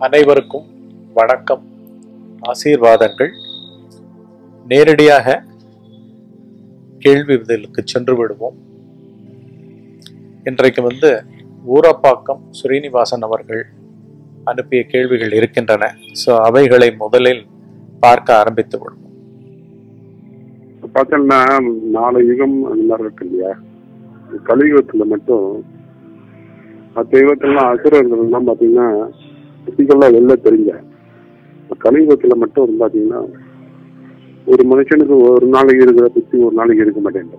அனைவருக்கும் வணக்கம் ஆசீர்வாதங்கள் நேரடியாக கேள்வி பதிலுக்கு சென்று விடுவோம் இன்றைக்கு வந்து ஊரப்பாக்கம் ஸ்ரீனிவாசன் அவர்கள் அனுப்பிய கேள்விகள் இருக்கின்றன ஸோ அவைகளை முதலில் பார்க்க ஆரம்பித்து விடுவோம் பார்த்தோம்னா நாலு யுகம் அந்த மாதிரி இருக்கு இல்லையா கலியுகத்துல மட்டும் மற்ற யுகத்திலாம் அசுரர்கள்லாம் பார்த்தீங்கன்னா பிசிக்கலா வெளில தெரிஞ்ச கலியுகத்துல மட்டும் பார்த்தீங்கன்னா ஒரு மனுஷனுக்கு ஒரு நாளைக்கு இருக்கிற புத்தி ஒரு நாளைக்கு இருக்க மாட்டேங்குது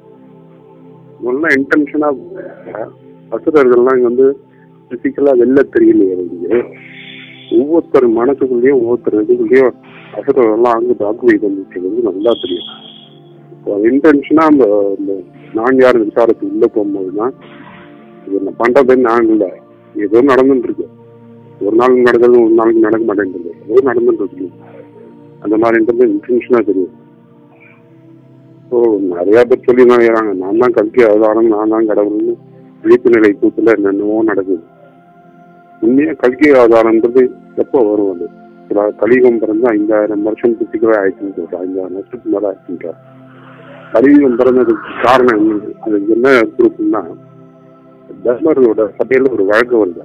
நல்லா இன்டென்ஷனா அசுரர்கள்லாம் இங்க வந்து பிசிக்கலா வெளில தெரியலையே இங்க ஒவ்வொருத்தர் மனசுக்குள்ளேயும் ஒவ்வொருத்தர் இதுக்குள்ளேயும் அசுரர்கள்லாம் அங்கு ஆக்குவை பண்ணிட்டு நல்லா தெரியும் இப்போ இன்டென்ஷனா அந்த இந்த நான் யார் விசாரத்துக்கு உள்ள போகும்போது தான் இது நான் பண்றது நான் இல்லை ஏதோ நடந்துட்டு இருக்கு ஒரு நாள் நடக்கிறது ஒரு நாளைக்கு நடக்க மாட்டேங்குது ஏதோ நடந்துட்டு இருக்கு அந்த மாதிரின்றது இன்டென்ஷனா தெரியும் ஸோ நிறைய பேர் சொல்லி தான் இருக்கிறாங்க நான் தான் கல்கி அவதாரம் நான் தான் கடவுள்னு விழிப்பு நிலை கூத்துல என்னென்னவோ நடக்குது உண்மையா கல்கி அவதாரம்ன்றது எப்போ வரும் அது சில கலியுகம் பிறந்து ஐந்தாயிரம் வருஷம் பிசிக்கவே ஆயிடுச்சுன்னு சொல்றேன் ஐந்தாயிரம் வருஷத்துக்கு மேல ஆயிடுச்சுன்ற கலியுகம் பிறந்ததுக்கு காரணம் என்ன அதுக்கு என்ன ப்ரூஃப்னா தர்மரோட சபையில ஒரு வழக்கு வருது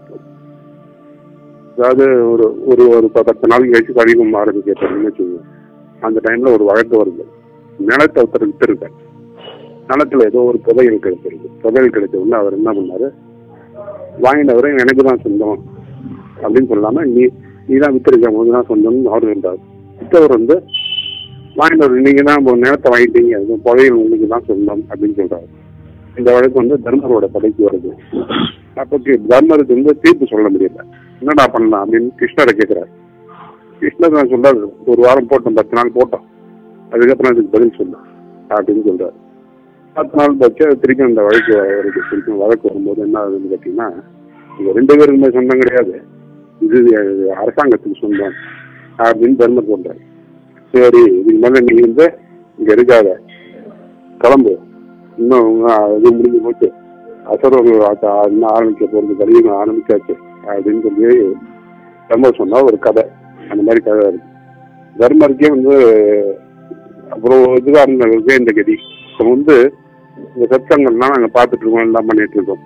அதாவது ஒரு ஒரு ஒரு ப- பத்து நாளைக்கு கழிச்சு கலியுகம் ஆரம்பிக்கிறதுன்னு வச்சுக்கோங்க அந்த டைம்ல ஒரு வழக்கு வருது நிலத்தை ஒருத்தர் வித்துருக்கார் நிலத்துல ஏதோ ஒரு புதையல் கிடைச்சிருக்கு புதையல் கிடைச்ச உடனே அவர் என்ன பண்ணாரு வாங்கினவரை எனக்கு தான் சொந்தம் அப்படின்னு சொல்லாம நீ நீ தான் வித்திருக்க உங்களுக்கு தான் சொந்தம்னு அவர் இருந்தார் வித்தவர் வந்து வாங்கினவர் நீங்க தான் உங்க நிலத்தை வாங்கிட்டீங்க இந்த புதையல் உங்களுக்கு தான் சொந்தம் அப்படின்னு சொல்றாரு இந்த வழக்கு வந்து தர்மரோட படைக்கு வருது அப்போ கி- தர்மருக்கு வந்து தீர்ப்பு சொல்ல முடியல என்னடா பண்ணலாம் அப்படின்னு கிருஷ்ணரை கேட்கிறாரு கிருஷ்ணர் நான் சொல்றாரு ஒரு வாரம் போட்டோம் பத்து நாள் போட்டோம் அதுக்கப்புறம் அதுக்கு பதில் சொன்னோம் அப்படின்னு சொல்றாரு பத்து நாள் பச்சு அது திருப்பி அந்த வழக்கு வழக்கு திருப்பி வழக்கு வரும்போது என்ன ஆகுதுன்னு கேட்டீங்கன்னா இங்க ரெண்டு பேருக்குமே சொந்தம் கிடையாது இது இது அரசாங்கத்துக்கு சொந்தம் அப்படின்னு தர்மர் சொல்றாரு சரி இதுக்கு மேல நீ வந்து இங்க இருக்காத கிளம்பு இன்னும் உங்க- இது முடிஞ்சு போச்சு அசரவர்கள் இன்னும் ஆரம்பிக்க போறது கலியுகம் ஆரம்பிச்சாச்சு அப்படின்னு சொல்லி தர்மர் சொன்னா ஒரு கதை அந்த மாதிரி கதை இருக்கு தர்மருக்கே வந்து அப்புறம் இதுகாரங்களுக்கு இந்த கதி இப்போ வந்து இந்த சத்தங்கள்லாம் நாங்க பார்த்துட்டு இருக்கோம் எல்லாம் பண்ணிட்டு இருக்கோம்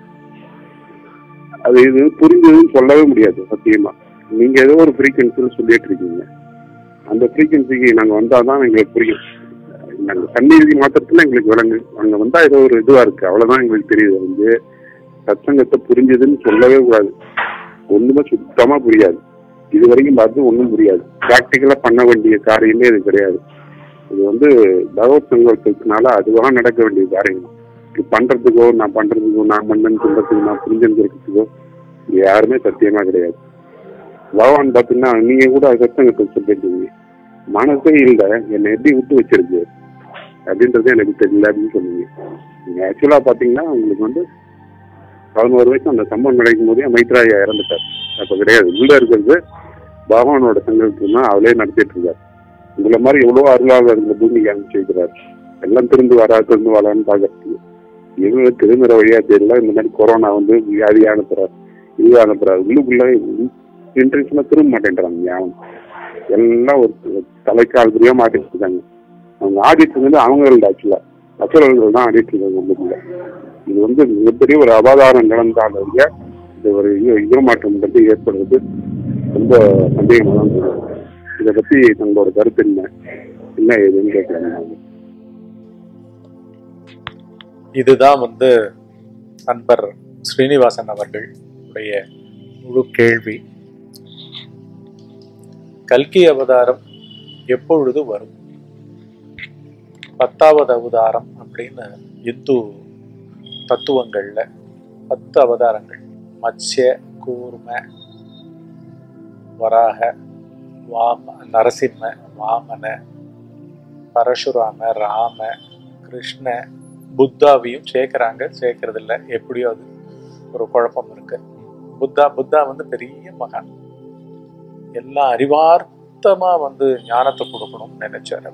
அது இது புரிஞ்சதுன்னு சொல்லவே முடியாது சத்தியமா நீங்க ஏதோ ஒரு ஃப்ரீக்வன்சியில் சொல்லிட்டு இருக்கீங்க அந்த ஃப்ரீக்வன்சிக்கு நாங்க வந்தாதான் எங்களுக்கு புரியும் நாங்க சந்நிதி மாத்திரத்துல எங்களுக்கு விளங்கு அங்க வந்தா ஏதோ ஒரு இதுவா இருக்கு அவ்வளவுதான் எங்களுக்கு தெரியுது வந்து சத்சங்கத்தை புரிஞ்சதுன்னு சொல்லவே கூடாது ஒண்ணுமே சுத்தமா புரியாது இது வரைக்கும் பார்த்து ஒண்ணும் புரியாது பிராக்டிக்கலா பண்ண வேண்டிய காரியமே இது கிடையாது இது வந்து பகவத் சங்கல்பத்தினால அதுவாக நடக்க வேண்டிய காரியம் இது பண்றதுக்கோ நான் பண்றதுக்கோ நான் பண்ணேன்னு சொல்றதுக்கோ நான் புரிஞ்சுக்கிறதுக்கோ இது யாருமே சத்தியமா கிடையாது பகவான் பார்த்தீங்கன்னா நீங்க கூட சத்தங்கத்தை சொல்லிருக்கீங்க மனசே இல்லை என்னை எப்படி விட்டு வச்சிருக்கு அப்படின்றது எனக்கு தெரியல அப்படின்னு சொன்னீங்க நீங்க ஆக்சுவலா பாத்தீங்கன்னா உங்களுக்கு வந்து பதினோரு வயசு அந்த சம்பவம் நடக்கும் போதே மைத்ராயா இறந்துட்டார் அப்ப கிடையாது உள்ள இருக்கிறது பகவானோட சங்கல்பம் தான் அவளே நடத்திட்டு இருக்காரு உங்களை மாதிரி எவ்வளவோ அருளாளர் இந்த பூமிக்கு அனுப்பிச்சு வைக்கிறார் எல்லாம் திருந்து வரா திருந்து வரான்னு பாக்கிறதுக்கு இவங்க திரும்புற வழியா தெரியல இந்த மாதிரி கொரோனா வந்து வியாதி அனுப்புறாரு இது அனுப்புறாரு உள்ளுக்குள்ள இன்ட்ரெஸ்ட்ல திரும்ப மாட்டேன்றாங்க யாரும் எல்லாம் ஒரு தலைக்கால் புரியா மாட்டிட்டு இருக்காங்க அவங்க ஆடிட்டு இருந்தது அவங்களோட ஆக்சுவலா அசுரர்கள் தான் ஆடிட்டு இருக்காங்க உள்ளுக்குள்ள இது வந்து மிகப்பெரிய ஒரு அபாதாரம் நடந்தால் வழியா இந்த ஒரு யுகமாற்றம் பற்றி ஏற்படுறது ரொம்ப சந்தேகமா தான் சொல்லுவாங்க இதை பத்தி தங்களோட கருத்து என்ன என்ன ஏதுன்னு கேட்கலாம் இதுதான் வந்து நண்பர் ஸ்ரீனிவாசன் அவர்கள் உடைய முழு கேள்வி கல்கி அவதாரம் எப்பொழுது வரும் பத்தாவது அவதாரம் அப்படின்னு இந்து தத்துவங்கள்ல பத்து அவதாரங்கள் மத்ஸ்ய கூர்ம வராக வாம நரசிம்ம வாமன பரசுராம ராம கிருஷ்ண புத்தாவையும் சேர்க்கறாங்க சேர்க்கறது இல்ல எப்படியோ அது ஒரு குழப்பம் இருக்கு புத்தா புத்தா வந்து பெரிய மகான் எல்லாம் அறிவார்த்தமா வந்து ஞானத்தை கொடுக்கணும்னு நினைச்சாரு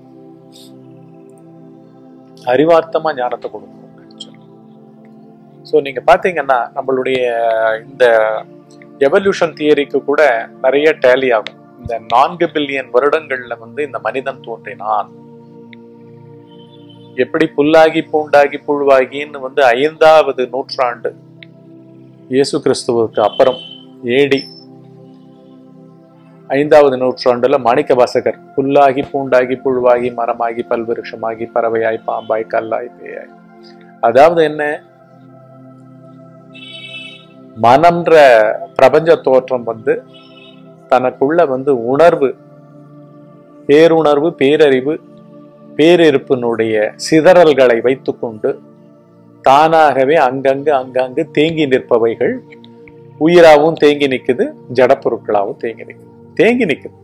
அறிவார்த்தமா ஞானத்தை கொடுக்கணும்னு நினைச்சாரு ஸோ நீங்க பாத்தீங்கன்னா நம்மளுடைய இந்த எவல்யூஷன் தியரிக்கு கூட நிறைய டேலி ஆகும் இந்த நான்கு பில்லியன் வருடங்கள்ல வந்து இந்த மனிதன் தோன்றினான் எப்படி புல்லாகி பூண்டாகி புழுவாகின்னு வந்து ஐந்தாவது நூற்றாண்டு இயேசு கிறிஸ்துவுக்கு அப்புறம் ஏடி ஐந்தாவது நூற்றாண்டுல மாணிக்க வாசகர் புல்லாகி பூண்டாகி புழுவாகி மரமாகி பல்விருஷமாகி பறவையாய் பாம்பாய் கல்லாய் பேயாய் அதாவது என்ன மனம்ன்ற பிரபஞ்ச தோற்றம் வந்து தனக்குள்ள வந்து உணர்வு பேருணர்வு பேரறிவு பேரிருப்பினுடைய சிதறல்களை வைத்துக்கொண்டு தானாகவே அங்கங்கு அங்கங்கு தேங்கி நிற்பவைகள் உயிராகவும் தேங்கி நிக்குது ஜடப்பொருட்களாகவும் தேங்கி நிக்குது தேங்கி நிக்குது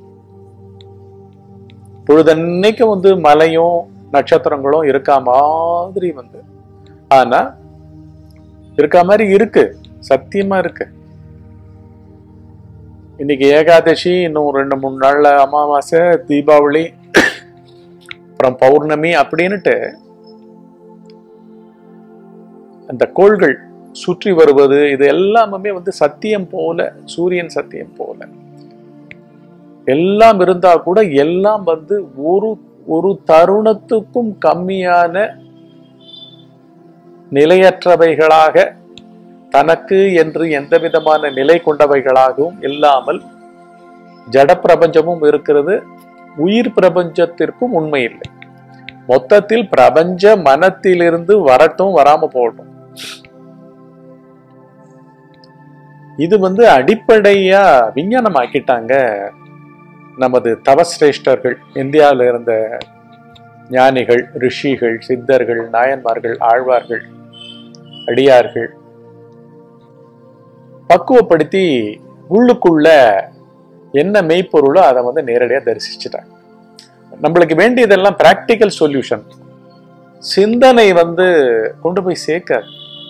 பொழுதன்னைக்கு வந்து மலையும் நட்சத்திரங்களும் இருக்கா மாதிரி வந்து ஆனா இருக்கா மாதிரி இருக்கு சத்தியமா இருக்கு இன்னைக்கு ஏகாதசி இன்னும் ரெண்டு மூணு நாள்ல அமாவாசை தீபாவளி அப்புறம் பௌர்ணமி அப்படின்னுட்டு அந்த கோள்கள் சுற்றி வருவது இது எல்லாமே வந்து சத்தியம் போல சூரியன் சத்தியம் போல எல்லாம் இருந்தா கூட எல்லாம் வந்து ஒரு ஒரு தருணத்துக்கும் கம்மியான நிலையற்றவைகளாக தனக்கு என்று எந்த விதமான நிலை கொண்டவைகளாகவும் இல்லாமல் ஜட பிரபஞ்சமும் இருக்கிறது உயிர் பிரபஞ்சத்திற்கும் உண்மை இல்லை மொத்தத்தில் பிரபஞ்ச மனத்திலிருந்து வரட்டும் வராம போகட்டும் இது வந்து அடிப்படையா விஞ்ஞானம் ஆக்கிட்டாங்க நமது தவசிரேஷ்டர்கள் இந்தியாவில் இருந்த ஞானிகள் ரிஷிகள் சித்தர்கள் நாயன்மார்கள் ஆழ்வார்கள் அடியார்கள் பக்குவப்படுத்தி உள்ளுக்குள்ள என்ன மெய்ப்பொருளோ அதை வந்து நேரடியாக தரிசிச்சுட்டாங்க நம்மளுக்கு வேண்டியதெல்லாம் பிராக்டிக்கல் சொல்யூஷன் சிந்தனை வந்து கொண்டு போய் சேர்க்காது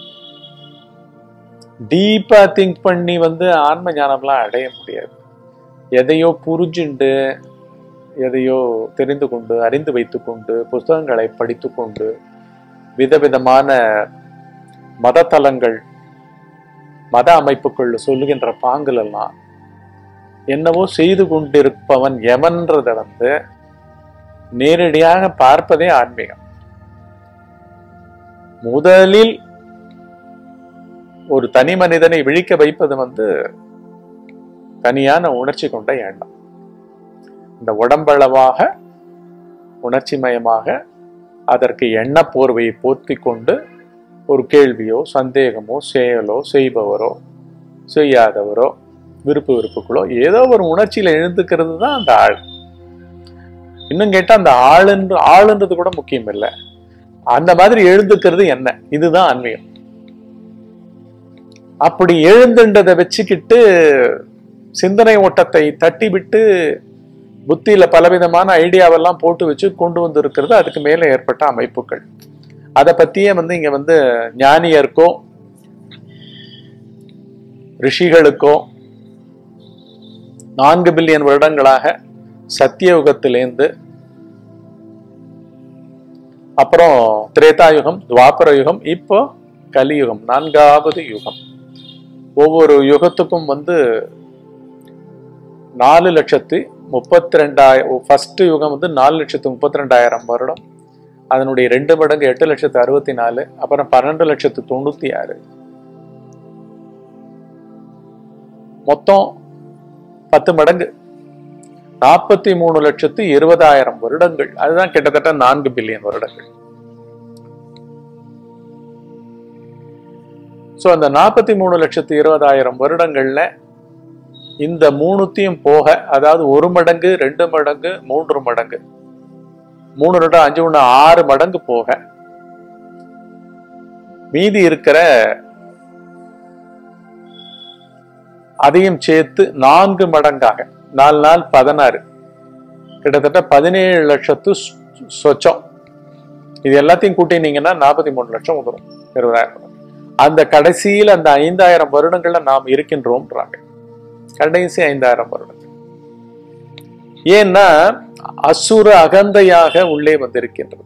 டீப்பா திங்க் பண்ணி வந்து ஆன்ம ஞானம்லாம் அடைய முடியாது எதையோ புரிஞ்சுண்டு எதையோ தெரிந்து கொண்டு அறிந்து வைத்துக்கொண்டு புஸ்தகங்களை படித்துக்கொண்டு விதவிதமான மதத்தலங்கள் மத அமைப்புகள் சொல்லுகின்ற பாங்கள் எல்லாம் என்னவோ செய்து கொண்டிருப்பவன் எவன்றத வந்து நேரடியாக பார்ப்பதே ஆன்மீகம் முதலில் ஒரு தனி மனிதனை விழிக்க வைப்பது வந்து தனியான உணர்ச்சி கொண்ட எண்ணம் இந்த உடம்பளவாக உணர்ச்சி மயமாக அதற்கு எண்ண போர்வையை போர்த்தி கொண்டு ஒரு கேள்வியோ சந்தேகமோ செயலோ செய்பவரோ செய்யாதவரோ விருப்பு விருப்புகளோ ஏதோ ஒரு உணர்ச்சியில எழுந்துக்கிறது தான் அந்த ஆள் இன்னும் கேட்டா அந்த ஆளுன்று ஆளுன்றது கூட முக்கியம் இல்லை அந்த மாதிரி எழுந்துக்கிறது என்ன இதுதான் ஆன்மீகம் அப்படி எழுந்துன்றதை வச்சுக்கிட்டு சிந்தனை ஓட்டத்தை தட்டி விட்டு புத்தியில பலவிதமான ஐடியாவெல்லாம் போட்டு வச்சு கொண்டு வந்து இருக்கிறது அதுக்கு மேல ஏற்பட்ட அமைப்புகள் அதை பத்தியே வந்து இங்க வந்து ஞானியருக்கோ ரிஷிகளுக்கோ நான்கு பில்லியன் வருடங்களாக சத்தியயுகத்திலேருந்து அப்புறம் திரேதாயுகம் துவாபர யுகம் இப்போ கலியுகம் நான்காவது யுகம் ஒவ்வொரு யுகத்துக்கும் வந்து நாலு லட்சத்து முப்பத்தி ரெண்டாயிரம் ஃபர்ஸ்ட் யுகம் வந்து நாலு லட்சத்து முப்பத்தி ரெண்டாயிரம் வருடம் அதனுடைய ரெண்டு மடங்கு எட்டு லட்சத்து அறுபத்தி நாலு அப்புறம் பன்னெண்டு லட்சத்து தொண்ணூத்தி ஆறு மொத்தம் பத்து மடங்கு நாற்பத்தி மூணு லட்சத்து இருபதாயிரம் வருடங்கள் அதுதான் கிட்டத்தட்ட நான்கு பில்லியன் வருடங்கள் ஸோ அந்த நாற்பத்தி மூணு லட்சத்து இருபதாயிரம் வருடங்கள்ல இந்த மூணுத்தையும் போக அதாவது ஒரு மடங்கு ரெண்டு மடங்கு மூன்று மடங்கு மூணு ரெண்டு அஞ்சு ஒன்று ஆறு மடங்கு போக மீதி இருக்கிற அதையும் சேர்த்து நான்கு மடங்காக நாலு நாள் பதினாறு கிட்டத்தட்ட பதினேழு லட்சத்து சொ- சொச்சம் இது எல்லாத்தையும் கூட்டினீங்கன்னா நாற்பத்தி மூணு லட்சம் வந்துடும் இருபதாயிரம் அந்த கடைசியில் அந்த ஐந்தாயிரம் வருடங்கள்ல நாம் இருக்கின்றோம்ன்றாங்க கடைசி ஐந்தாயிரம் வருடங்கள் ஏன்னா அசுர அகந்தையாக உள்ளே வந்திருக்கின்றது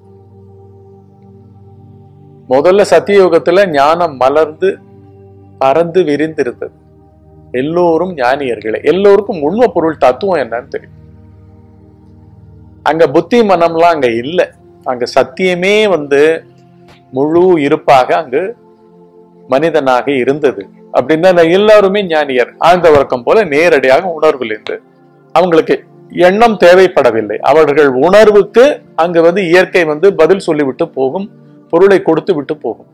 முதல்ல சத்தியயுகத்துல ஞானம் மலர்ந்து பறந்து விரிந்திருந்தது எல்லோரும் ஞானியர்களே எல்லோருக்கும் உண்மை பொருள் தத்துவம் என்னன்னு தெரியும் அங்க புத்தி மனம்லாம் அங்க இல்லை அங்க சத்தியமே வந்து முழு இருப்பாக அங்கு மனிதனாக இருந்தது அப்படின்னா அந்த எல்லாருமே ஞானியர் ஆழ்ந்த உறக்கம் போல நேரடியாக உணர்விலிருந்து அவங்களுக்கு எண்ணம் தேவைப்படவில்லை அவர்கள் உணர்வுக்கு அங்கு வந்து இயற்கை வந்து பதில் சொல்லிவிட்டு போகும் பொருளை கொடுத்து விட்டு போகும்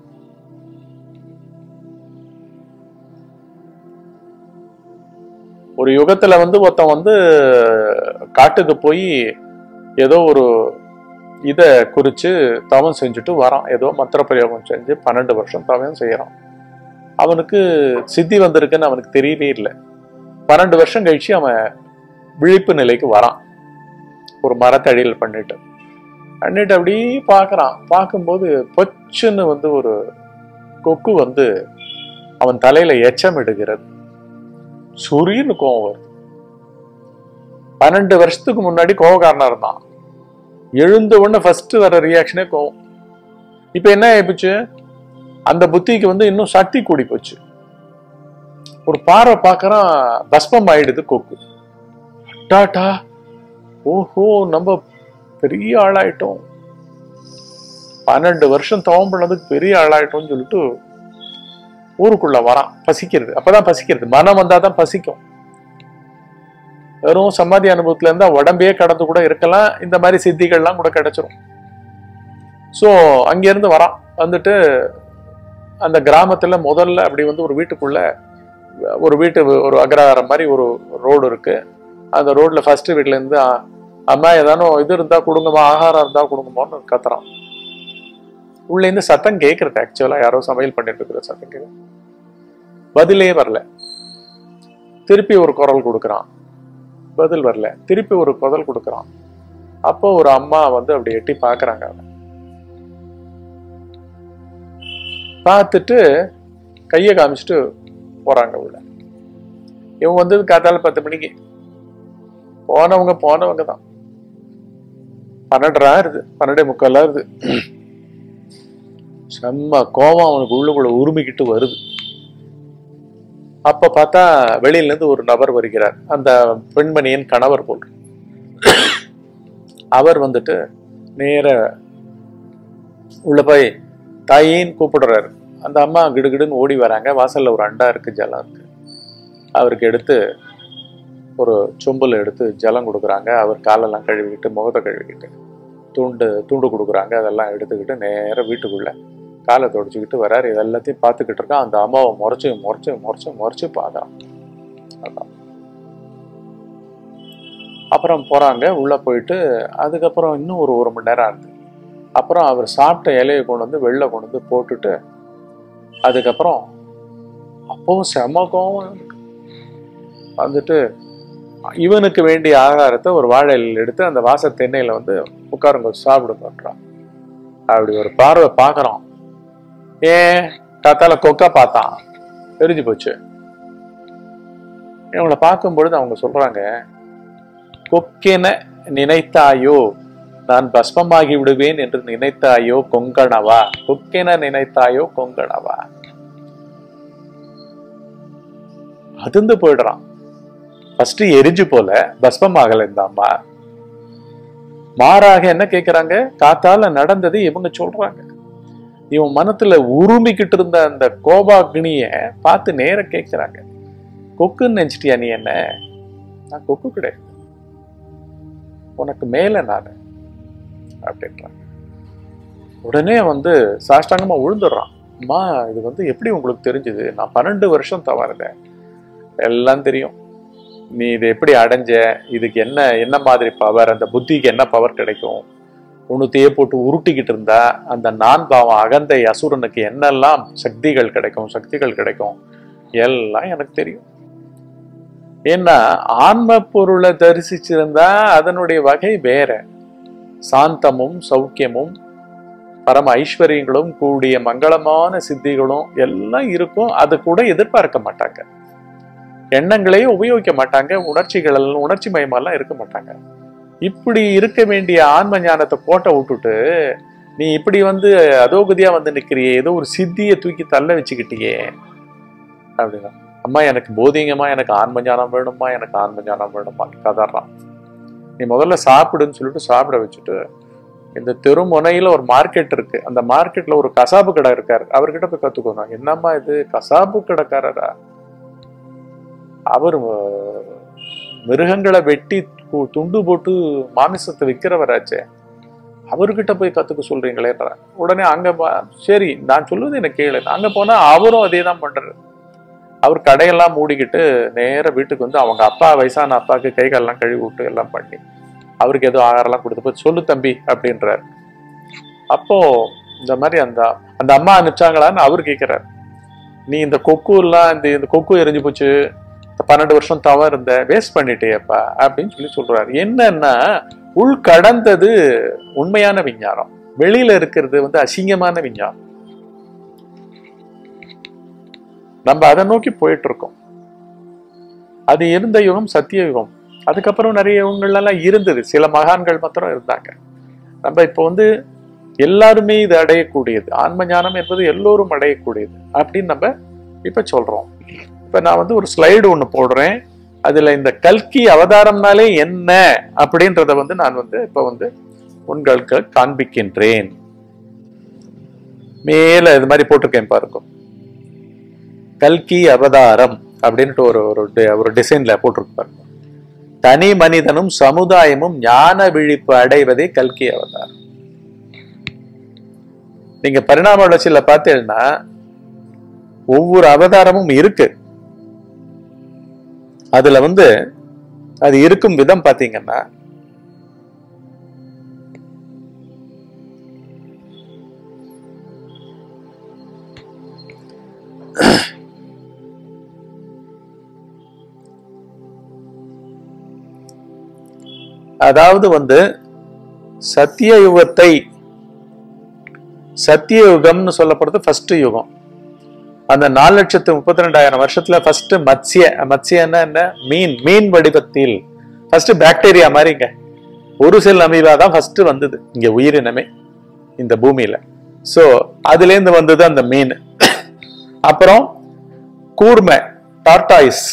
ஒரு யுகத்துல வந்து ஒருத்தன் வந்து காட்டுக்கு போய் ஏதோ ஒரு இத குறிச்சு தவம் செஞ்சுட்டு வரான் ஏதோ மந்திர பிரயோகம் செஞ்சு பன்னெண்டு வருஷம் தவம் செய்யறான் அவனுக்கு சித்தி வந்திருக்குன்னு அவனுக்கு தெரியவே இல்லை பன்னெண்டு வருஷம் கழிச்சு அவன் விழிப்பு நிலைக்கு வரான் ஒரு மரத்தடியில் பண்ணிட்டு பண்ணிட்டு அப்படியே பார்க்கறான் பார்க்கும்போது பொச்சுன்னு வந்து ஒரு கொக்கு வந்து அவன் தலையில எச்சம் எடுக்கிறது சுரின்னு கோவம் வருது பன்னெண்டு வருஷத்துக்கு முன்னாடி கோவக்காரனா இருந்தான் எழுந்த உடனே ஃபர்ஸ்ட் வர ரியாக்ஷனே கோவம் இப்ப என்ன ஆயிப்போச்சு அந்த புத்திக்கு வந்து இன்னும் சக்தி கூடி போச்சு ஒரு பார்வை பார்க்கறான் பஸ்பம் ஆயிடுது கொக்கு டாட்டா ஓஹோ நம்ம பெரிய ஆளாயிட்டோம் பன்னெண்டு வருஷம் தவம் பண்ணதுக்கு பெரிய ஆளாயிட்டோம்னு சொல்லிட்டு ஊருக்குள்ள வரான் பசிக்கிறது அப்பதான் பசிக்கிறது மனம் வந்தாதான் பசிக்கும் வெறும் சமாதி அனுபவத்துல இருந்தா உடம்பே கடந்து கூட இருக்கலாம் இந்த மாதிரி சித்திகள்லாம் கூட கிடைச்சிரும் ஸோ அங்கிருந்து வரான் வந்துட்டு அந்த கிராமத்துல முதல்ல அப்படி வந்து ஒரு வீட்டுக்குள்ள ஒரு வீட்டு ஒரு அக்ரஹாரம் மாதிரி ஒரு ரோடு இருக்கு அந்த ரோட்ல ஃபர்ஸ்ட் வீட்ல இருந்து "அ- அம்மா ஏதானும் இது இருந்தா கொடுங்கம்மா ஆகாரம் இருந்தா கொடுங்கம்மான்னு கத்துறான் உள்ள இருந்து சத்தம் கேட்கறது ஆக்சுவலா யாரோ சமையல் பண்ணிட்டு இருக்கிற சத்தம் கேட்குது பதிலே வரல திருப்பி ஒரு குரல் கொடுக்குறான் பதில் வரல திருப்பி ஒரு குரல் கொடுக்குறான் அப்போ ஒரு அம்மா வந்து அப்படி எட்டி பார்க்கறாங்க அவனை பார்த்துட்டு கையை காமிச்சிட்டு போறாங்க உள்ள இவன் வந்து காத்தால பத்து மணிக்கு போனவங்க போனவங்க தான் பன்னெண்டரா இருது பன்னெண்டே முக்காலா இருது செம்ம கோபம் அவனுக்கு உள்ளுக்குள்ள உருமிக்கிட்டு வருது அப்ப பார்த்தா வெளியில இருந்து ஒரு நபர் வருகிறார் அந்த பெண்மணியின் கணவர் போல் அவர் வந்துட்டு நேர உள்ள போய் தாயின்னு கூப்பிடுறாரு அந்த அம்மா கிடுகிடுன்னு ஓடி வராங்க வாசல்ல ஒரு அண்டா இருக்கு ஜலம் இருக்கு அவருக்கு எடுத்து ஒரு சொம்புல எடுத்து ஜலம் கொடுக்குறாங்க அவர் காலெல்லாம் கழுவிக்கிட்டு முகத்தை கழுவிக்கிட்டு துண்டு துண்டு கொடுக்குறாங்க அதெல்லாம் எடுத்துக்கிட்டு நேரா வீட்டுக்குள்ள காலை தொடச்சிக்கிட்டு வராரு இது எல்லாத்தையும் பார்த்துக்கிட்டு இருக்கான் அந்த அம்மாவை முறைச்சு முறைச்சு முறைச்சு முறைச்சு பார்க்கறான் அதான். அப்புறம் போறாங்க உள்ள போயிட்டு அதுக்கப்புறம் இன்னும் ஒரு ஒரு மணி நேரம் ஆகுது அப்புறம் அவர் சாப்பிட்ட இலையை கொண்டு வந்து வெளில கொண்டு வந்து போட்டுட்டு அதுக்கப்புறம் அப்பவும் செம கோவம் இவனுக்கு. வந்துட்டு இவனுக்கு வேண்டிய ஆகாரத்தை ஒரு வாழை இலையில எடுத்து அந்த வாச தென்னையில வந்து உட்காருங்க சாப்பிடுங்கன்றான் அப்படி ஒரு பார்வை பார்க்கறான் ஏன் காத்தால கொக்கா பார்த்தான் தெரிஞ்சு போச்சு இவங்கள பார்க்கும் பொழுது அவங்க சொல்றாங்க கொக்கென நினைத்தாயோ நான் பஸ்மமாகி விடுவேன் என்று நினைத்தாயோ கொங்கணவா கொக்கென நினைத்தாயோ கொங்கணவா அதிர்ந்து போயிடுறான் ஃபர்ஸ்ட் எரிஞ்சு போல பஸ்மம் ஆகல இந்த அம்மா மாறாக என்ன கேக்குறாங்க காத்தால நடந்தது இவங்க சொல்றாங்க இவன் மனத்துல உருமிக்கிட்டு இருந்த அந்த கோபாக்னிய பார்த்து நேர கேட்கிறாங்க கொக்குன்னு நினைச்சிட்டியா நீ என்ன நான் கொக்கு கிடையாது உனக்கு மேல நான் அப்படின்றாங்க உடனே வந்து சாஷ்டாங்கமா விழுந்துடுறான் அம்மா இது வந்து எப்படி உங்களுக்கு தெரிஞ்சது நான் பன்னெண்டு வருஷம் தவறுதேன் எல்லாம் தெரியும் நீ இது எப்படி அடைஞ்ச இதுக்கு என்ன என்ன மாதிரி பவர் அந்த புத்திக்கு என்ன பவர் கிடைக்கும் உன்னுத்தையே போட்டு உருட்டிக்கிட்டு இருந்தா அந்த நான் பாவம் அகந்தை அசுரனுக்கு என்னெல்லாம் சக்திகள் கிடைக்கும் சக்திகள் கிடைக்கும் எல்லாம் எனக்கு தெரியும் ஏன்னா ஆன்ம பொருளை தரிசிச்சிருந்தா அதனுடைய வகை வேற சாந்தமும் சௌக்கியமும் பரம ஐஸ்வர்யங்களும் கூடிய மங்களமான சித்திகளும் எல்லாம் இருக்கும் அது கூட எதிர்பார்க்க மாட்டாங்க எண்ணங்களையே உபயோகிக்க மாட்டாங்க உணர்ச்சிகள் எல்லாம் உணர்ச்சி மயமெல்லாம் இருக்க மாட்டாங்க இப்படி இருக்க வேண்டிய ஆன்ம ஞானத்தை கோட்டை விட்டுட்டு நீ இப்படி வந்து அதோகதியா வந்து நிக்கிறியே ஏதோ ஒரு சித்தியை தூக்கி தள்ள வச்சுக்கிட்டியே அப்படின்னா அம்மா எனக்கு போதிங்கம்மா எனக்கு ஆன்ம ஞானம் வேணும்மா எனக்கு ஆன்ம ஞானம் வேணும்மா கதறான் நீ முதல்ல சாப்பிடுன்னு சொல்லிட்டு சாப்பிட வச்சுட்டு இந்த தெருமுனையில ஒரு மார்க்கெட் இருக்கு அந்த மார்க்கெட்ல ஒரு கசாப்பு கடை இருக்காரு அவர்கிட்ட போய் கத்துக்கோங்க என்னம்மா இது கசாப்பு கடைக்காரரா அவர் அஹ், மிருகங்களை வெட்டி து- துண்டு போட்டு மாமிசத்தை விற்கிறவராச்சே அவர்கிட்ட போய் கத்துக்க சொல்றீங்களேன்ற உடனே அங்க பா- சரி நான் சொல்லுவது எனக்கு கேளு அங்க போனா அவரும் அதே தான் பண்றாரு அவர் கடையெல்லாம் மூடிக்கிட்டு நேரா வீட்டுக்கு வந்து அவங்க அப்பா வயசான அப்பாவுக்கு கை காலெல்லாம் கழுவி விட்டு எல்லாம் பண்ணி அவருக்கு ஏதோ ஆகாரம்லாம் கொடுத்து போய் சொல்லு தம்பி அப்படின்றாரு அப்போ இந்த மாதிரி அந்த அந்த அம்மா அனுப்பிச்சாங்களான்னு அவர் கேட்கிறார் நீ இந்த கொக்கு எல்லாம் இந்த இந்த கொக்கு எரிஞ்சு போச்சு இந்த பன்னெண்டு வருஷம் தவ இருந்த வேஸ்ட் பண்ணிட்டேப்பா அப்படின்னு சொல்லி சொல்றாரு என்னன்னா உள் கடந்தது உண்மையான விஞ்ஞானம் வெளியில இருக்கிறது வந்து அசிங்கமான விஞ்ஞானம் நம்ம அதை நோக்கி போயிட்டு இருக்கோம் அது இருந்த யுகம் சத்திய யுகம் அதுக்கப்புறம் நிறைய யுகங்கள்லாம் இருந்தது சில மகான்கள் மாத்திரம் இருந்தாங்க நம்ம இப்போ வந்து எல்லாருமே இது அடையக்கூடியது ஆன்ம ஞானம் என்பது எல்லோரும் அடையக்கூடியது அப்படின்னு நம்ம இப்ப சொல்றோம் இப்ப நான் வந்து ஒரு ஸ்லைடு ஒண்ணு போடுறேன் அதுல இந்த கல்கி அவதாரம்னாலே என்ன அப்படின்றத வந்து நான் வந்து இப்ப வந்து உங்களுக்கு காண்பிக்கின்றேன் மேல இது மாதிரி போட்டிருக்கேன் பாருங்க கல்கி அவதாரம் அப்படின்ட்டு ஒரு ஒரு டி- ஒரு டிசைன்ல போட்டிருக்கு பாருங்க தனி மனிதனும் சமுதாயமும் ஞான விழிப்பு அடைவதே கல்கி அவதாரம் நீங்க பரிணாம வளர்ச்சியில பார்த்தீங்கன்னா ஒவ்வொரு அவதாரமும் இருக்கு அதுல வந்து அது இருக்கும் விதம் பாத்தீங்கன்னா அதாவது வந்து சத்திய யுகத்தை சத்திய யுகம்னு சொல்லப்படுறது ஃபர்ஸ்ட் யுகம் அந்த நாலு லட்சத்து முப்பத்தி ரெண்டாயிரம் வருஷத்துல ஃபர்ஸ்ட் மத்ஸ்ய மத்ஸ்யன்னா என்ன மீன் மீன் வடிவத்தில் ஃபர்ஸ்ட் பாக்டீரியா மாதிரிங்க ஒரு செல் அமீபா தான் ஃபர்ஸ்ட் வந்தது இங்க உயிரினமே இந்த பூமியில சோ அதுல இருந்து வந்தது அந்த மீன் அப்புறம் கூர்மை டார்டாய்ஸ்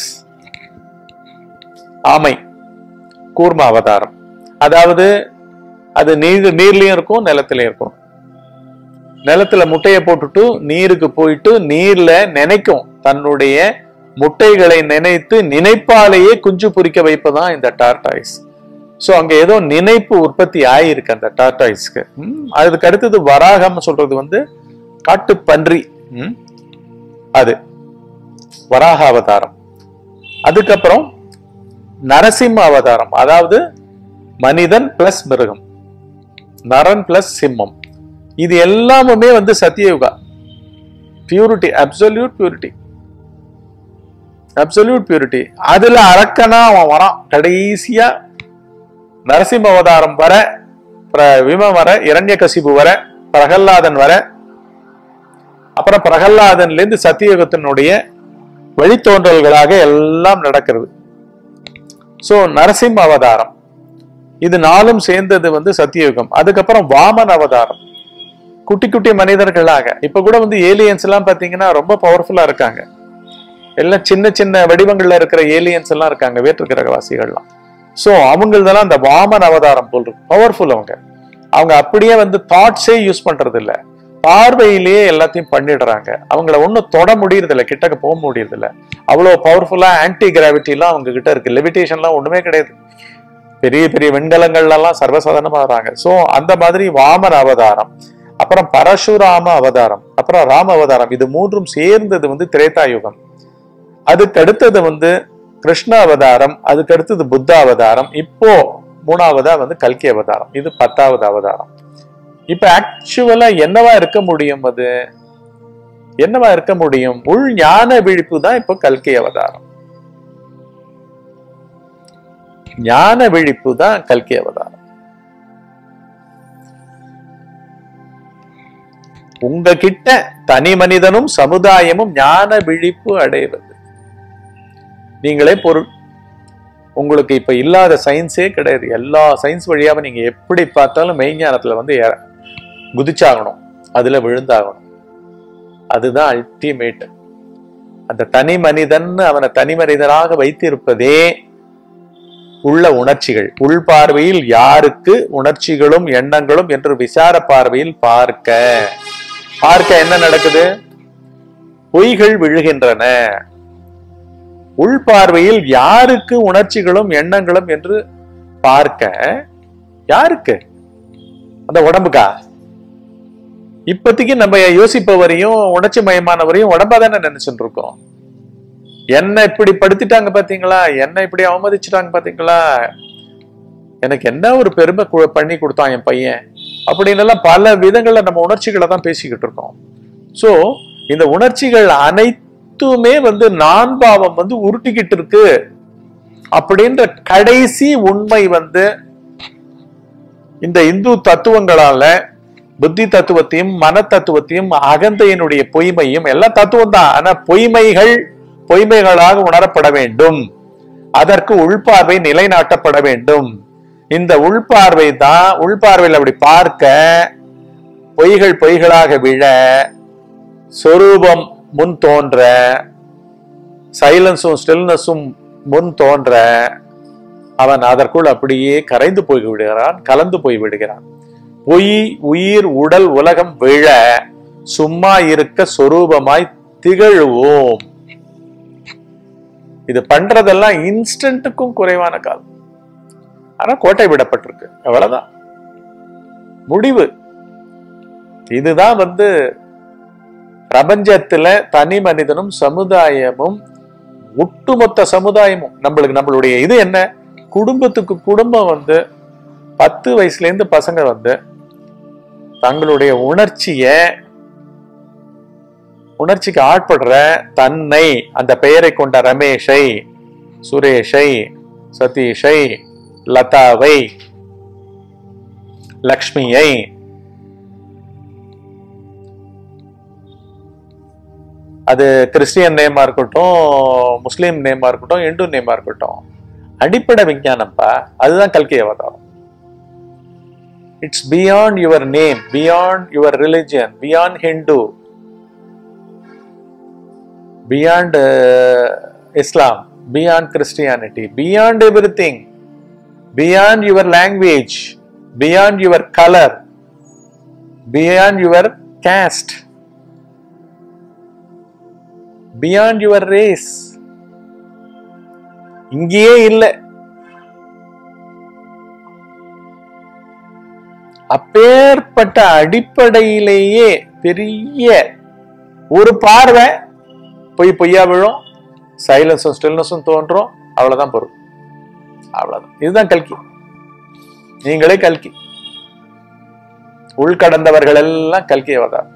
ஆமை கூர்ம அவதாரம் அதாவது அது நீர் நீர்லயும் இருக்கும் நிலத்திலயும் இருக்கும் நிலத்துல முட்டையை போட்டுட்டு நீருக்கு போயிட்டு நீர்ல நினைக்கும் தன்னுடைய முட்டைகளை நினைத்து நினைப்பாலேயே குஞ்சு பொரிக்க வைப்பதான் இந்த டார்டாய்ஸ் சோ அங்க ஏதோ நினைப்பு உற்பத்தி ஆயிருக்கு அந்த டார்டாய்ஸ்க்கு ம், அதுக்கு அடுத்தது வராகம் சொல்றது வந்து காட்டுப்பன்றி ம், அது வராக அவதாரம் அதுக்கப்புறம் நரசிம்ம அவதாரம் அதாவது மனிதன் பிளஸ் மிருகம் நரன் பிளஸ் சிம்மம் இது எல்லாமுமே வந்து Satyayuga purity absolute purity absolute purity அதுல அரக்கனா அவன் வரான் கடைசியா நரசிம்ம அவதாரம் வர பிர- விம வர இரண்யகசிபு வர பிரகல்லாதன் வர அப்புறம் பிரகல்லாதன்ல இருந்து சத்தியயுகத்தினுடைய வழித்தோன்றல்களாக எல்லாம் நடக்கிறது சோ நரசிம்ம அவதாரம் இது நாலும் சேர்ந்தது வந்து சத்தியயுகம் அதுக்கப்புறம் வாமன் அவதாரம் குட்டி குட்டி மனிதர்களாக இப்ப கூட வந்து ஏலியன்ஸ் எல்லாம் பாத்தீங்கன்னா ரொம்ப பவர்ஃபுல்லா இருக்காங்க எல்லாம் சின்ன சின்ன வடிவங்கள்ல இருக்கிற ஏலியன்ஸ் எல்லாம் இருக்காங்க வேற்று கிரகவாசிகள்லாம் சோ அவங்களதெல்லாம் அந்த வாமன் அவதாரம் போல் இருக்கு பவர்ஃபுல் அவங்க அவங்க அப்படியே வந்து தாட்ஸே யூஸ் பண்றது இல்ல பார்வையிலேயே எல்லாத்தையும் பண்ணிடுறாங்க அவங்கள ஒன்றும் தொட முடியறது இல்ல கிட்டக்க போக முடியறது இல்ல அவ்வளவு பவர்ஃபுல்லா ஆன்டி கிராவிட்டி எல்லாம் அவங்க கிட்ட இருக்கு லெவிடேஷன்லாம் ஒண்ணுமே கிடையாது பெரிய பெரிய விண்கலங்கள்ல எல்லாம் சர்வசாதாரணமா வராங்க சோ அந்த மாதிரி வாமன் அவதாரம் அப்புறம் பரசுராம அவதாரம் அப்புறம் ராம அவதாரம் இது மூன்றும் சேர்ந்தது வந்து திரேதா யுகம் அதுக்கு அடுத்தது வந்து கிருஷ்ண அவதாரம் அதுக்கு அடுத்தது புத்த அவதாரம் இப்போ மூணாவதா வந்து கல்கி அவதாரம் இது பத்தாவது அவதாரம் இப்ப ஆக்சுவலா என்னவா இருக்க முடியும் அது என்னவா இருக்க முடியும் உள் ஞான விழிப்பு தான் இப்போ கல்கி அவதாரம் ஞான விழிப்பு தான் கல்கி அவதாரம் உங்ககிட்ட தனி மனிதனும் சமுதாயமும் ஞான விழிப்பு அடைவது நீங்களே பொருள் உங்களுக்கு இப்ப இல்லாத சயின்ஸே கிடையாது எல்லா சயின்ஸ் வழியாவும் நீங்க எப்படி பார்த்தாலும் மெய்ஞானத்துல வந்து ஏற- குதிச்சாகணும் அதுல விழுந்தாகணும் அதுதான் அல்டிமேட் அந்த தனி மனிதன் அவனை தனி மனிதனாக வைத்திருப்பதே உள்ள உணர்ச்சிகள் உள் பார்வையில் யாருக்கு உணர்ச்சிகளும் எண்ணங்களும் என்று விசார பார்வையில் பார்க்க பார்க்க என்ன நடக்குது பொய்கள் விழுகின்றன உள் பார்வையில் யாருக்கு உணர்ச்சிகளும் எண்ணங்களும் என்று பார்க்க யாருக்கு அந்த உடம்புக்கா இப்போதைக்கு நம்ம யோசிப்பவரையும் உணர்ச்சி மயமானவரையும் உடம்பா தானே நினைச்சுட்டு இருக்கோம் என்ன இப்படி படுத்திட்டாங்க பாத்தீங்களா என்ன இப்படி அவமதிச்சுட்டாங்க பாத்தீங்களா எனக்கு என்ன ஒரு பெருமை கு- பண்ணி கொடுத்தான் என் பையன் அப்படின்னு எல்லாம் பல விதங்கள்ல நம்ம உணர்ச்சிகளை தான் பேசிக்கிட்டு இருக்கோம் சோ இந்த உணர்ச்சிகள் அனைத்துமே வந்து நான் பாவம் வந்து உருட்டிக்கிட்டு இருக்கு அப்படின்ற கடைசி உண்மை வந்து இந்த இந்து தத்துவங்களால புத்தி தத்துவத்தையும் மன தத்துவத்தையும் அகந்தையினுடைய பொய்மையும் எல்லாம் தத்துவம் தான் ஆனா பொய்மைகள் பொய்மைகளாக உணரப்பட வேண்டும் அதற்கு உள்பார்வை நிலைநாட்டப்பட வேண்டும் இந்த உள்பார்வை தான் உள்பார்வையில் அப்படி பார்க்க பொய்கள் பொய்களாக விழ சொரூபம் முன் தோன்ற சைலன்ஸும் ஸ்டில்னஸும் முன் தோன்ற அவன் அதற்குள் அப்படியே கரைந்து போய் விடுகிறான் கலந்து போய் விடுகிறான் பொய் உயிர் உடல் உலகம் விழ சும்மா இருக்க சொரூபமாய் திகழுவோம் இது பண்றதெல்லாம் இன்ஸ்டன்ட்டுக்கும் குறைவான காலம் ஆனா கோட்டை விடப்பட்டிருக்கு அவ்வளவுதான் முடிவு இதுதான் வந்து பிரபஞ்சத்துல தனி மனிதனும் சமுதாயமும் ஒட்டுமொத்த சமுதாயமும் நம்மளுக்கு நம்மளுடைய இது என்ன குடும்பத்துக்கு குடும்பம் வந்து பத்து வயசுல இருந்து பசங்க வந்து தங்களுடைய உணர்ச்சிய உணர்ச்சிக்கு ஆட்படுற தன்னை அந்த பெயரை கொண்ட ரமேஷை சுரேஷை சதீஷை லதாவை லக்ஷ்மியை அது கிறிஸ்டியன் நேமா இருக்கட்டும் முஸ்லீம் நேமா இருக்கட்டும் இந்து நேமா இருக்கட்டும் அடிப்படை விஞ்ஞானம்ப்பா அதுதான் கல்கி அவதாரம் it's beyond your name beyond your religion beyond Hindu beyond Islam beyond Christianity beyond everything beyond your language beyond your colour beyond your caste beyond your race இங்கேயே இல்லை அப்பேற்பட்ட அடிப்படையிலேயே பெரிய ஒரு பார்வை பொய் பொய்யா விழும் சைலன்ஸும் ஸ்டில்னஸும் தோன்றும் அவ்வளவுதான் பொருள் அவ்வளவுதான் இதுதான் கல்கி நீங்களே கல்கி உள்கடந்தவர்கள் எல்லாம் கல்கி அவதாரம்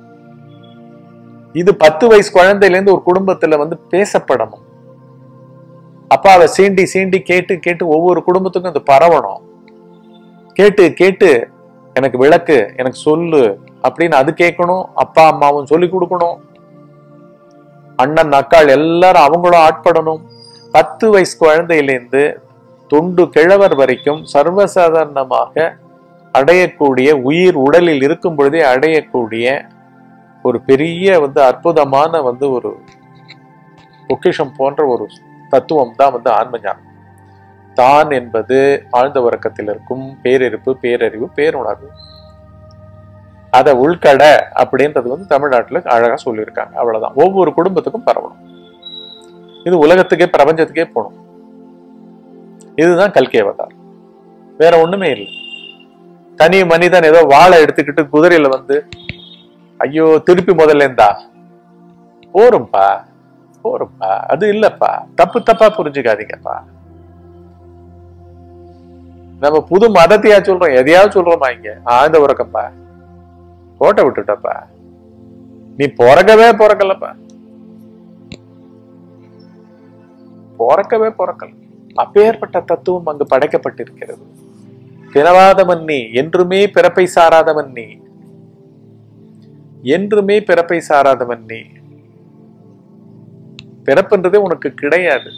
இது பத்து வயசு குழந்தையில இருந்து ஒரு குடும்பத்துல வந்து பேசப்படணும் அப்பாவை சீண்டி சீண்டி கேட்டு கேட்டு ஒவ்வொரு குடும்பத்துக்கும் இது பரவணும் கேட்டு கேட்டு எனக்கு விளக்கு எனக்கு சொல்லு அப்படின்னு அது கேட்கணும் அப்பா அம்மாவும் சொல்லி கொடுக்கணும் அண்ணன் அக்காள் எல்லாரும் அவங்களும் ஆட்படணும் பத்து வயசு குழந்தையிலேருந்து தொண்டு கிழவர் வரைக்கும் சர்வசாதாரணமாக அடையக்கூடிய உயிர் உடலில் இருக்கும் பொழுதே அடையக்கூடிய ஒரு பெரிய வந்து அற்புதமான வந்து ஒரு பொக்கிஷம் போன்ற ஒரு தத்துவம் தான் வந்து ஆன்ம ஞானம் தான் என்பது ஆழ்ந்த உறக்கத்தில் இருக்கும் பேரிருப்பு பேரறிவு பேருணர்வு அதை உள்கட அப்படின்றது வந்து தமிழ்நாட்டுல அழகா சொல்லியிருக்காங்க அவ்வளவுதான் ஒவ்வொரு குடும்பத்துக்கும் பரவணும் இது உலகத்துக்கே பிரபஞ்சத்துக்கே போகணும் இதுதான் கல்கி அவதார் வேற ஒண்ணுமே இல்லை தனி மனிதன் ஏதோ வாழை எடுத்துக்கிட்டு குதிரையில வந்து ஐயோ திருப்பி முதல்ல இருந்தா போரும்பா போரும்பா அது இல்லப்பா தப்பு தப்பா புரிஞ்சுக்காதீங்கப்பா நம்ம புது மதத்தையா சொல்றோம் எதையாவது சொல்றோமா இங்க ஆழ்ந்த உறக்கம்பா கோட்டை விட்டுட்டப்பா நீ பிறக்கவே பிறக்கலப்பா பிறக்கவே பிறக்கல அப்பேற்பட்ட தத்துவம் அங்கு படைக்கப்பட்டிருக்கிறது பிறவாதவன் நீ என்றுமே பிறப்பை சாராதவன் நீ என்றுமே பிறப்பை சாராதவன் நீ பிறப்புன்றதே உனக்கு கிடையாது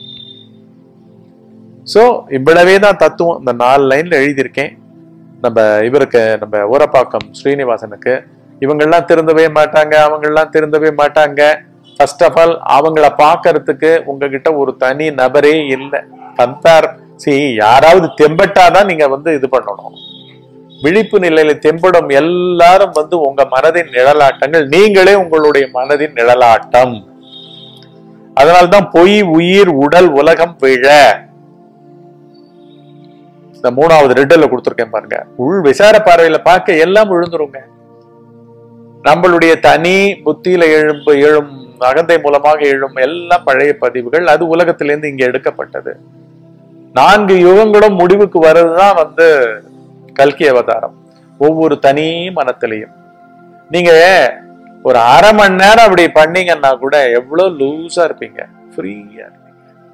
சோ இவ்வளவே தான் தத்துவம் இந்த நாலு லைன்ல எழுதியிருக்கேன் நம்ம இவருக்கு நம்ம ஊரப்பாக்கம் ஸ்ரீனிவாசனுக்கு இவங்கெல்லாம் திருந்தவே மாட்டாங்க அவங்கெல்லாம் திருந்தவே மாட்டாங்க ஃபர்ஸ்ட் ஆஃப் ஆல் அவங்கள பார்க்கறதுக்கு உங்ககிட்ட ஒரு தனி நபரே இல்லை கம்பேர் சி யாராவது தெம்பட்டாதான் நீங்க வந்து இது பண்ணணும் விழிப்பு நிலையில தெம்படும் எல்லாரும் வந்து உங்க மனதின் நிழலாட்டங்கள் நீங்களே உங்களுடைய மனதின் நிழலாட்டம் அதனால்தான் பொய் உயிர் உடல் உலகம் விழ இந்த மூணாவது ரெட்டில் கொடுத்துருக்கேன் பாருங்க உள் விசார பார்வையில பார்க்க எல்லாம் விழுந்துருங்க நம்மளுடைய தனி புத்தியில எழும்பு எழும் அகந்தை மூலமாக எழும் எல்லாம் பழைய பதிவுகள் அது உலகத்திலிருந்து இங்க எடுக்கப்பட்டது நான்கு யுகங்களும் முடிவுக்கு வர்றதுதான் வந்து கல்கி அவதாரம் ஒவ்வொரு தனி மனத்திலையும் நீங்க ஒரு அரை மணி நேரம் அப்படி பண்ணீங்கன்னா கூட எவ்வளவு லூஸா இருப்பீங்க ஃப்ரீயா இருப்பீங்க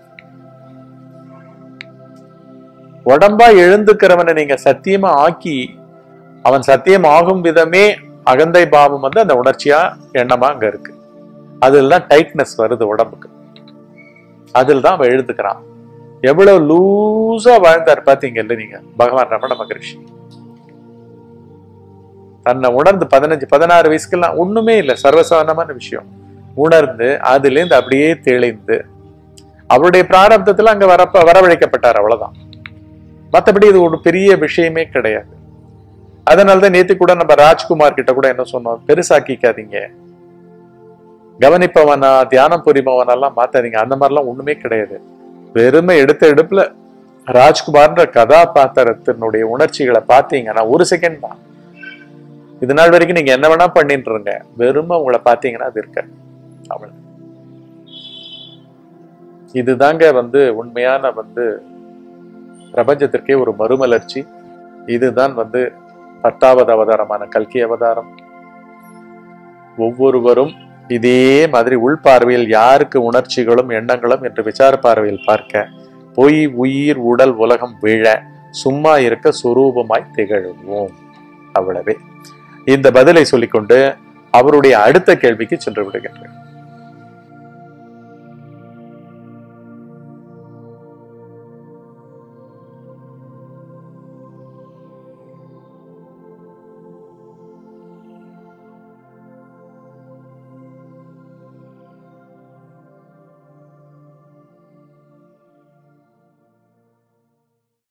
உடம்பா எழுந்துக்கிறவனை நீங்க சத்தியமா ஆக்கி அவன் சத்தியம் ஆகும் விதமே அகந்தை பாவம் வந்து அந்த உணர்ச்சியா எண்ணமா அங்க இருக்கு அதில் தான் டைட்னஸ் வருது உடம்புக்கு அதில் தான் அவன் எழுதுக்கிறான் எவ்வளவு லூஸா வாழ்ந்தார் பாத்தீங்கல்ல நீங்க பகவான் ரமண மகரிஷி தன்னை உணர்ந்து பதினஞ்சு பதினாறு வயசுக்கெல்லாம் ஒண்ணுமே இல்லை சர்வசாதாரணமான விஷயம் உணர்ந்து அதுலேருந்து அப்படியே தெளிந்து அவருடைய பிராரப்தத்துல அங்க வரப்ப வரவழைக்கப்பட்டார் அவ்வளவுதான் மத்தபடி இது ஒரு பெரிய விஷயமே கிடையாது அதனாலதான் நேத்து கூட நம்ம ராஜ்குமார் கிட்ட கூட என்ன சொன்னோம் பெருசாக்கிக்காதீங்க கவனிப்பவனா தியானம் புரிபவனெல்லாம் மாத்தாதீங்க அந்த மாதிரிலாம் ஒண்ணுமே கிடையாது வெறுமை எடுத்த எடுப்புல ராஜ்குமார்ன்ற கதாபாத்திரத்தினுடைய உணர்ச்சிகளை பார்த்தீங்கன்னா ஒரு செகண்ட் தான் இது நாள் வரைக்கும் நீங்க என்ன வேணா பண்ணிட்டு இருங்க வெறுமை உங்களை பார்த்தீங்கன்னா அது இருக்க அவ்வளவு இதுதாங்க வந்து உண்மையான வந்து பிரபஞ்சத்திற்கே ஒரு மறுமலர்ச்சி இதுதான் வந்து பத்தாவது அவதாரமான கல்கி அவதாரம் ஒவ்வொருவரும் இதே மாதிரி உள்பார்வையில் யாருக்கு உணர்ச்சிகளும் எண்ணங்களும் என்று விசார பார்வையில் பார்க்க பொய் உயிர் உடல் உலகம் விழ சும்மா இருக்க சுரூபமாய் திகழுவோம் அவ்வளவே இந்த பதிலை சொல்லிக்கொண்டு அவருடைய அடுத்த கேள்விக்கு சென்று விடுகின்றேன்